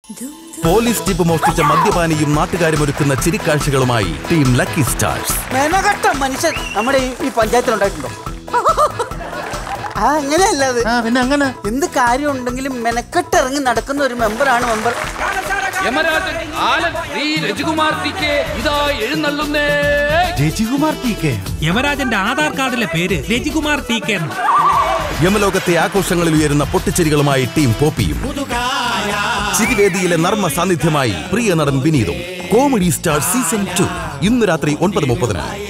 police jeep മോഷ്ടിച്ച മദ്യപാനിയും നാട്ടുകാരും ഒരുക്കുന്ന ചിരിക്കാഴ്ചകളുമായി ടീം ലക്കി സ്റ്റാർസ് മെനകെട്ട മനുഷ്യൻ നമ്മുടെ ഈ- ഈ പഞ്ചായത്തിൽ ഉണ്ടായിട്ടുണ്ടോ ആ അങ്ങനെയല്ല അത് ആ പിന്നെ അങ്ങനെ എന്ത് കാര്യം ഉണ്ടെങ്കിലും മെനക്കെട്ടിറങ്ങി നടക്കുന്ന ഒരു മെമ്പറാണ് മെമ്പർ യമരാജൻ ആലൻ ശ്രീ രജികുമാർ ടി കെ ഇതാ എഴുന്നള്ളുന്നേ രജികുമാർ ടി കെ യമരാജന്റെ ആധാർ കാർഡിലെ പേര് രജികുമാർ ടി കെ എന്ന് യമലോകത്തെ ആഘോഷങ്ങളിൽ ഉയരുന്ന പൊട്ടിച്ചിരികളുമായി ടീം പോപ്പിയും ചിരിവേദിയിലെ നർമ്മ സാന്നിധ്യമായി പ്രിയ നടൻ വിനീതും കോമഡി സ്റ്റാർ സീസൺ ടു ഇന്ന് രാത്രി ഒൻപത് മുപ്പതിന്